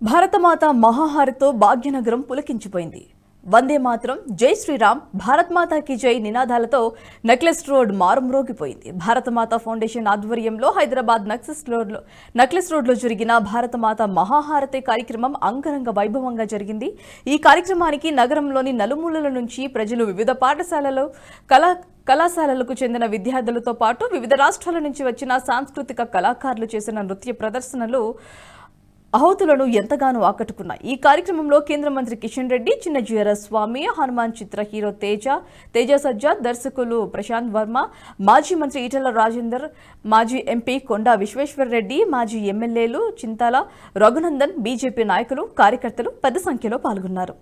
భారతమాత మహాహారతో భాగ్యనగరం పులకించిపోయింది వందే మాత్రం జై శ్రీరామ్ భారత్ మాతాకి జై నినాదాలతో నెక్లెస్ రోడ్ మారుమ్రోగిపోయింది భారతమాత ఫౌండేషన్ ఆధ్వర్యంలో హైదరాబాద్ నక్సెస్ రోడ్లో నెక్లెస్ రోడ్లో జరిగిన భారతమాత మహాహారతి కార్యక్రమం అంగరంగ వైభవంగా జరిగింది ఈ కార్యక్రమానికి నగరంలోని నలుమూలల నుంచి ప్రజలు వివిధ పాఠశాలలు కళా కళాశాలలకు చెందిన విద్యార్థులతో పాటు వివిధ రాష్ట్రాల నుంచి వచ్చిన సాంస్కృతిక కళాకారులు చేసిన నృత్య ప్రదర్శనలు అహోతులను ఎంతగానో ఆకట్టుకున్నాయి ఈ కార్యక్రమంలో కేంద్ర మంత్రి కిషన్ రెడ్డి చిన్న జీర స్వామి హనుమాన్ చిత్ర హీరో తేజ తేజ సజ్జాద్ దర్శకులు ప్రశాంత్ వర్మ మాజీ మంత్రి ఈటల రాజేందర్ మాజీ ఎంపీ కొండా విశ్వేశ్వర్ రెడ్డి మాజీ ఎమ్మెల్యేలు చింతాల రఘునందన్ బీజేపీ నాయకులు కార్యకర్తలు పెద్ద సంఖ్యలో పాల్గొన్నారు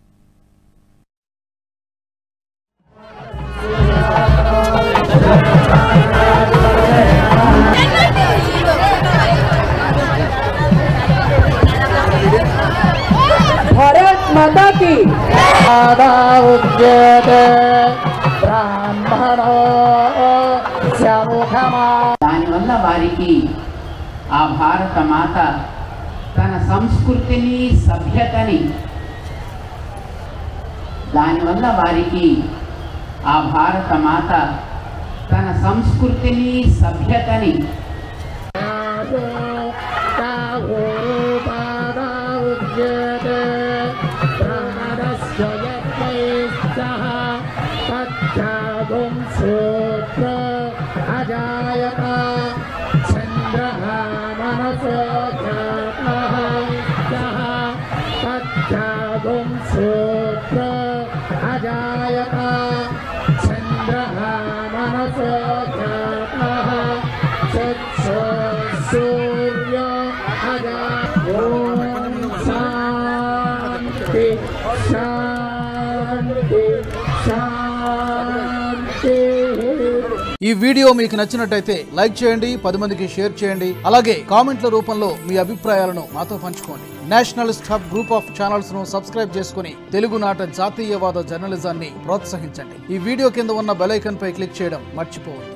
भारत माता की आदा उद्यते ब्राह्मणो समुखमा దానివల్ల వారికి ఆ భారత మాత తన సంస్కృతిని సభ్యతని దానివల్ల వారికి ఆ భారత మాత తన సంస్కృతిని సభ్యతని उद्यते प्राणस्य यज्ञैश्चः तच्छागुं सूत्र अजायत चन्द्रः मनसो जातः सः तच्छागुं सूत्र अजायत चन्द्रः मनसो जातः चक्षु सूर्य अजा ॐ शान्ति शान्ति शान्तिः ఈ వీడియో మీకు నచ్చినట్టయితే లైక్ చేయండి పది మందికి షేర్ చేయండి అలాగే కామెంట్ల రూపంలో మీ అభిప్రాయాలను మాతో పంచుకోండి nationalist hub group of channels ను సబ్స్క్రైబ్ చేసుకుని తెలుగునాట జాతీయవాద జర్నలిజాన్ని ప్రోత్సహించండి ఈ వీడియో కింద ఉన్న బెల్ ఐకాన్ పై క్లిక్ చేయడం మర్చిపోవద్దు